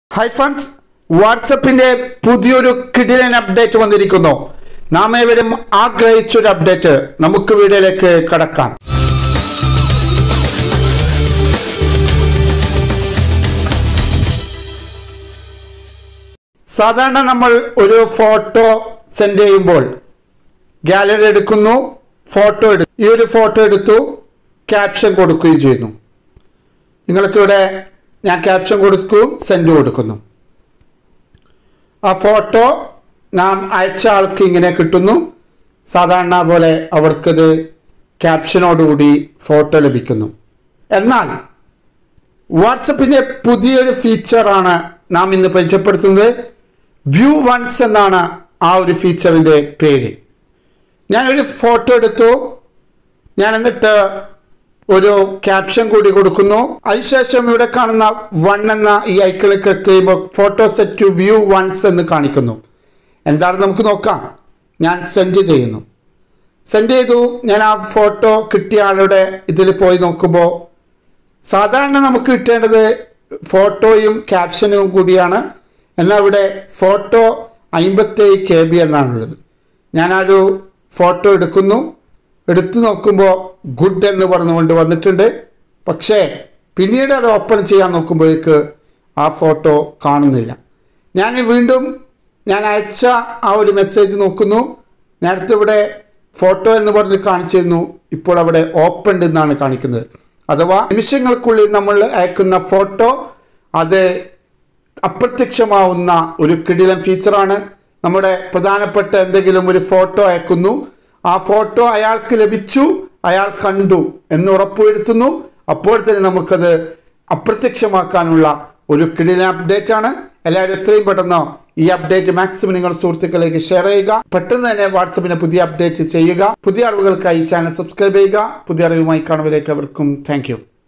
hi friends വാട്സപ്പിന്റെ പുതിയൊരു കിടിലൻ update വന്നിരിക്കുന്നു നാം ഏവരും ആഗ്രഹിച്ചൊരു അപ്ഡേറ്റ് നമുക്ക് വീഡിയോയിലേക്ക് കടക്കാം സാധാരണ നമ്മൾ ഒരു ഫോട്ടോ സെൻഡ് ചെയ്യുമ്പോൾ ഗാലറി എടുക്കുന്നു ഫോട്ടോ എടു ഈ ഒരു ഫോട്ടോ എടുത്തു ക്യാപ്ഷൻ കൊടുക്കുകയും ചെയ്യുന്നു നിങ്ങൾക്കിവിടെ ഞാൻ ക്യാപ്ഷൻ കൊടുക്കും സെൻഡ് കൊടുക്കുന്നു ആ ഫോട്ടോ നാം അയച്ച ആൾക്ക് ഇങ്ങനെ കിട്ടുന്നു സാധാരണ പോലെ അവർക്കത് ക്യാപ്ഷനോടുകൂടി ഫോട്ടോ ലഭിക്കുന്നു എന്നാൽ വാട്സപ്പിൻ്റെ പുതിയൊരു ഫീച്ചറാണ് നാം ഇന്ന് പരിചയപ്പെടുത്തുന്നത് വ്യൂ വൺസ് എന്നാണ് ആ ഒരു ഫീച്ചറിൻ്റെ പേര് ഞാനൊരു ഫോട്ടോ എടുത്തു ഞാൻ എന്നിട്ട് ഒരു ക്യാപ്ഷൻ കൂടി കൊടുക്കുന്നു അതിനുശേഷം ഇവിടെ കാണുന്ന വൺ എന്ന ഈ ഐക്കണിൽ ക്ലിക്ക് ചെയ്യുമ്പോൾ photo set to view once എന്ന് കാണിക്കുന്നു എന്താണെന്ന് നമുക്ക് നോക്കാം ഞാൻ സെൻഡ് ചെയ്യുന്നു സെൻഡ് ചെയ്തു ഞാൻ ആ ഫോട്ടോ കിട്ടിയ ആളുടെ ഇതിൽ പോയി നോക്കുമ്പോൾ സാധാരണ നമുക്ക് കിട്ടേണ്ടത് ഫോട്ടോയും ക്യാപ്ഷനും കൂടിയാണ് എന്നാൽ ഇവിടെ ഫോട്ടോ അമ്പത്തേഴ് കെ ബി എന്നാണുള്ളത് ഞാനൊരു ഫോട്ടോ എടുക്കുന്നു എടുത്തു നോക്കുമ്പോൾ ഗുഡ് എന്ന് പറഞ്ഞുകൊണ്ട് വന്നിട്ടുണ്ട് പക്ഷേ പിന്നീട് അത് ഓപ്പൺ ചെയ്യാൻ നോക്കുമ്പോഴേക്ക് ആ ഫോട്ടോ കാണുന്നില്ല ഞാൻ വീണ്ടും ഞാൻ അയച്ച ആ ഒരു മെസ്സേജ് നോക്കുന്നു നേരത്തെ ഇവിടെ ഫോട്ടോ എന്ന് പറഞ്ഞ് കാണിച്ചിരുന്നു ഇപ്പോൾ അവിടെ ഓപ്പൺ എന്നാണ് കാണിക്കുന്നത് അഥവാ നിമിഷങ്ങൾക്കുള്ളിൽ നമ്മൾ അയക്കുന്ന ഫോട്ടോ അത് അപ്രത്യക്ഷമാവുന്ന ഒരു കിടിലൻ ഫീച്ചറാണ് നമ്മുടെ പ്രധാനപ്പെട്ട എന്തെങ്കിലും ഒരു ഫോട്ടോ അയക്കുന്നു ആ ഫോട്ടോ അയാൾക്ക് ലഭിച്ചു അയാൾ കണ്ടു എന്ന് ഉറപ്പുവരുത്തുന്നു അപ്പോൾ തന്നെ നമുക്കത് അപ്രത്യക്ഷമാക്കാനുള്ള ഒരു കിടിലൻ അപ്ഡേറ്റ് ആണ് എല്ലാവരും എത്രയും പെട്ടെന്ന് ഈ അപ്ഡേറ്റ് മാക്സിമം നിങ്ങൾ സുഹൃത്തുക്കളിലേക്ക് ഷെയർ ചെയ്യുക പെട്ടെന്ന് തന്നെ വാട്സപ്പിന് പുതിയ അപ്ഡേറ്റ് ചെയ്യുക പുതിയ അറിവുകൾക്കായി ചാനൽ സബ്സ്ക്രൈബ് ചെയ്യുക പുതിയ അറിവുമായി കാണുവരേക്ക് അവർക്കും താങ്ക്